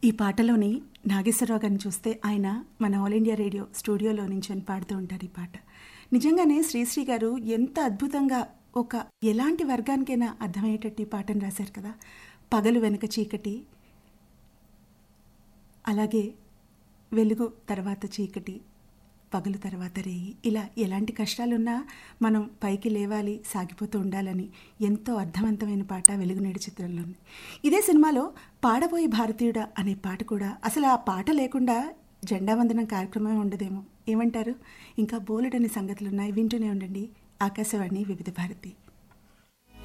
ఈ పాటలోని నాగేశ్వరరావు గారిని చూస్తే ఆయన మన ఆల్ ఇండియా రేడియో స్టూడియోలో నుంచి పాడుతూ ఉంటారు ఈ పాట నిజంగానే శ్రీశ్రీ గారు ఎంత అద్భుతంగా ఒక ఎలాంటి వర్గానికైనా అర్థమయ్యేటట్టు ఈ పాటను రాశారు కదా పగలు వెనుక చీకటి అలాగే వెలుగు తర్వాత చీకటి పగలు తర్వాత రేయి ఇలా ఎలాంటి కష్టాలున్నా మనం పైకి లేవాలి సాగిపోతూ ఉండాలని ఎంతో అర్థవంతమైన పాట వెలుగునేడు చిత్రంలోని ఇదే సినిమాలో పాడబోయే భారతీయుడ అనే పాట కూడా అసలు ఆ పాట లేకుండా జెండా వందనం కార్యక్రమం ఉండదేమో ఏమంటారు ఇంకా బోలెడని సంగతులు ఉన్నాయి వింటూనే ఉండండి ఆకాశవాణి వివిధ భారతి